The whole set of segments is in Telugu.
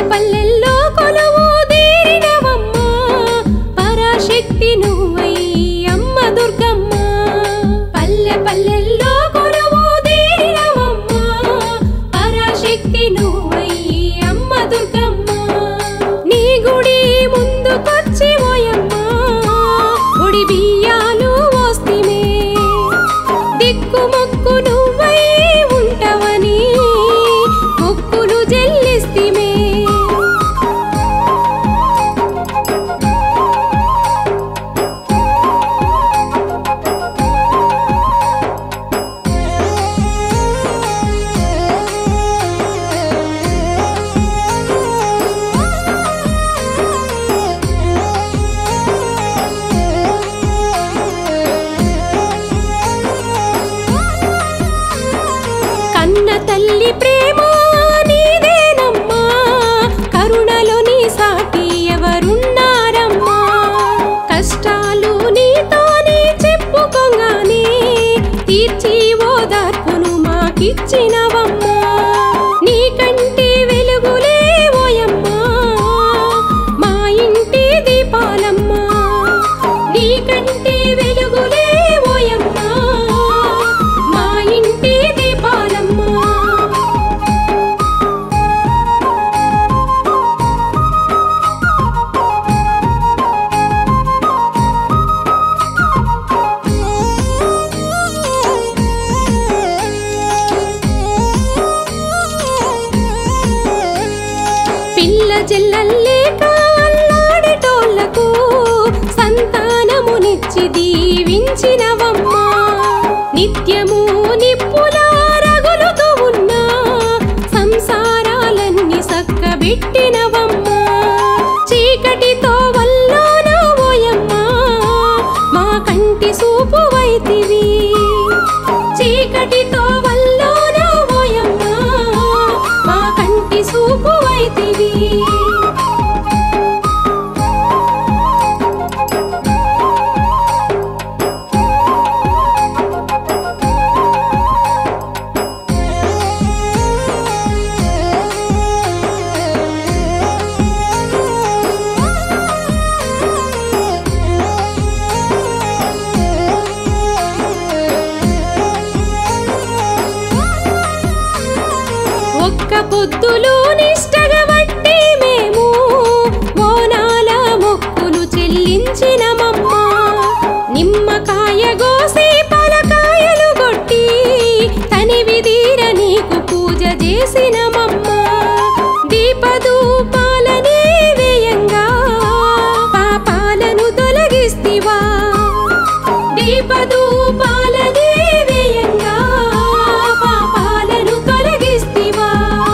పల్లెల్లో కొలువు తీరినవమ్మ పరాశక్తి నువ్వై అమ్మ దుర్గమ్మ పల్లె పల్లెల్లో కొలువు తీరినవమ్మ పరాశక్తి నువ్వై అమ్మ దుర్గమ్మ నీ గుడి ముందుకొచ్చి ఓయమ్మ గుడి బియ్యాలు వస్తిమే దిక్కు మొక్కు నువ్వై ఉంటవని మొక్కులు చెల్లిస్తిమే కన్న తల్లి ప్రేమ నీదేనమ్మా కరుణలో నీ సాటి ఎవరున్నారమ్మా కష్టాలు నీతోనే చెప్పుకోగానే తీర్చి ఓదార్పును మాకిచ్చినవమ్మా నీ కంటి వెలుగులే ఓయమ్మా మా ఇంటి దీపాలమ్మా నీ కంటి వెలుగులే ఓయమ్మా మా ఇంటి దీపాలమ్మా పిల్ల చెల్లల్లే కాళ్ళాడేటోళ్లకు సంతానమునిచ్చి దీవించినవమ్మా నిత్యము నిప్పుల రగులుతూ ఉన్న సంసారాలన్నీ సక్కబెట్టినవమ్మా చీకటితో వల్లోన ఓయమ్మా మా కంటి సూపు వైతివి చీకటితో వల్లోన ఓయమ్మా మా కంటి సూపు వైతివి ఒక్క పొద్దులు నిష్టగా బట్టి మేము బోనాల మొక్కులు చెల్లించినమమ్మా నిమ్మకాయ గోసి పలకాయలు కొట్టి తనివి తీర నీకు పూజ చేసినమమ్మా దీపదూపాల వేయంగా పాపాలను తొలగిస్తివా దీపదూపాల వేయంగా పాపాలను తొలగిస్తివా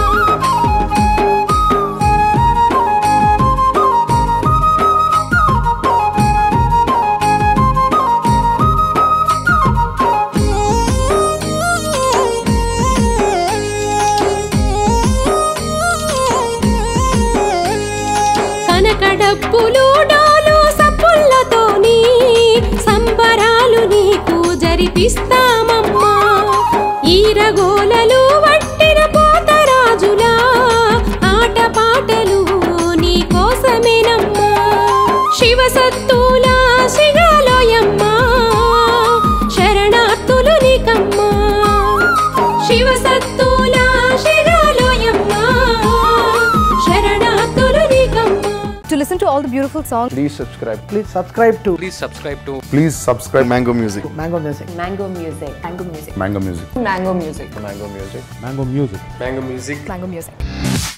కనకడప్పులు డోలు సప్పుళ్ళతోని సంబరాలు నీకు జరిపిస్తామమ్మా ఈరగోలలు వట్టిన పోతరాజులా ఆటపాటలు నీ కోసమేనమ్మా శివసత్తుల శిగాలోయమ్మా శరణార్థులు నీకమ్మా శివసత్తుల శిగాలోయమ్మా శరణార్థులు నీకమ్మా To listen to all the beautiful songs, Please subscribe. Please subscribe to Please subscribe to Please subscribe Mango Music. Mango Music. Mango Music, Mango Music, Mango Music. Mango Music, Mango Music. Mango Music. Mango Music. Mango Music.